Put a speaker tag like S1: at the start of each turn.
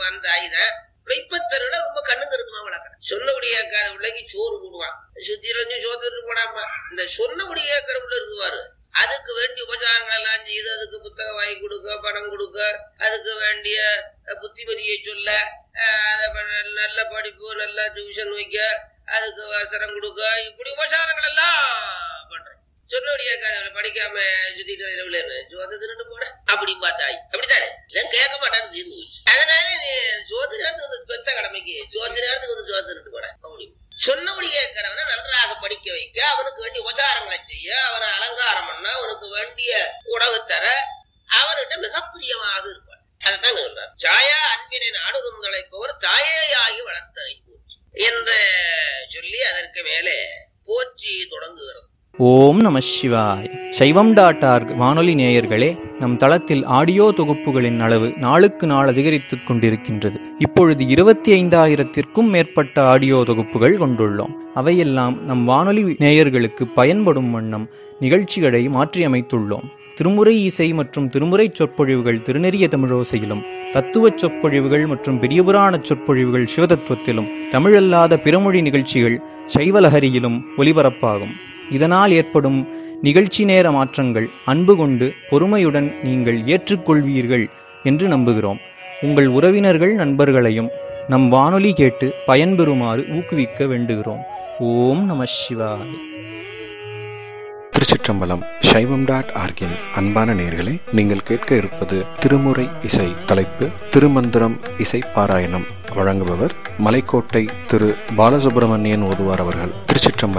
S1: பகவான் தாய் தான் வைப்பத்தருள ரொம்ப கண்ணு கருத்துமா வளர்க்குறேன் சொன்னபடி கேட்காத பிள்ளைக்கு சோறு போடுவான் சுத்திரஞ்சு சோத்துட்டு போடாம இந்த சொன்னபடி கேட்கிற பிள்ளை இருக்குவாரு அதுக்கு வேண்டிய உபச்சாரங்கள் எல்லாம் செய்து அதுக்கு புத்தகம் வாங்கி கொடுக்க பணம் கொடுக்க அதுக்கு வேண்டிய அஹ், புத்திமதியை சொல்ல அஹ், அதை ப- நல்ல படிப்பு நல்ல டியூஷன் வைக்க அதுக்கு அவசரம் கொடுக்க இப்படி உபச்சாரங்கள் எல்லாம் பண்றோம் சொன்னபடி கேட்காத படிக்காம சுத்திட்டு இரவுல சோத்தை திருட்டு போன அப்படி பார்த்தாய் அப்படித்தானே இல்ல கேட்க மாட்டான்னு தீர்ந்து போச்சு அதனால நீ சோத்து நேரத்துக்கு வந்து பெத்த கடமைக்கு சோத்து நேரத்துக்கு வந்து சோத்து திருட்டு போன அப்படி சொன்னபடி கேட்கிறவனை நன்றாக படிக்க வைக்க அவனுக்கு வேண்டிய உபச்சாரங்களை செய்ய அவனை அலங்காரம் பண்ண அவனுக்கு வேண்டிய உணவு தர அவன்கிட்ட மிக பிரியமாக இருப்பான் அதைத்தான் சொல்றார் சாயா அன்பினை நாடுகுந்தழைப்பவர் தாயேயாகி வளர்த்தனை போற்றி என்று சொல்லி அதற்கு மேலே போற்றி தொடங்குகிறது
S2: ஓம் நம சிவாய் சைவம் டாட் ஆர்க் வானொலி நேயர்களே நம் தளத்தில் ஆடியோ தொகுப்புகளின் அளவு நாளுக்கு நாள் அதிகரித்துக் கொண்டிருக்கின்றது இப்பொழுது இருபத்தி ஐந்தாயிரத்திற்கும் மேற்பட்ட ஆடியோ தொகுப்புகள் கொண்டுள்ளோம் அவையெல்லாம் நம் வானொலி நேயர்களுக்கு பயன்படும் வண்ணம் நிகழ்ச்சிகளை மாற்றியமைத்துள்ளோம் திருமுறை இசை மற்றும் திருமுறை சொற்பொழிவுகள் திருநெறிய தமிழோசையிலும் தத்துவச் சொற்பொழிவுகள் மற்றும் பெரியபுராண சொற்பொழிவுகள் சிவதத்துவத்திலும் தமிழல்லாத பிறமொழி நிகழ்ச்சிகள் சைவலஹரியிலும் ஒலிபரப்பாகும் இதனால் ஏற்படும் நிகழ்ச்சி நேர மாற்றங்கள் அன்பு கொண்டு பொறுமையுடன் நீங்கள் ஏற்றுக்கொள்வீர்கள் என்று நம்புகிறோம் உங்கள் உறவினர்கள் நண்பர்களையும் நம் வானொலி கேட்டு பயன்பெறுமாறு ஊக்குவிக்க வேண்டுகிறோம் ஓம் நம சிவாய
S3: திருச்சிற்றம்பலம் சைவம் டாட் ஆர்கின் அன்பான நேர்களே நீங்கள் கேட்க இருப்பது திருமுறை இசை தலைப்பு திருமந்திரம் இசை பாராயணம் வழங்குபவர் மலைக்கோட்டை திரு பாலசுப்பிரமணியன் ஓதுவார் அவர்கள் திருச்சிற்றம்பலம்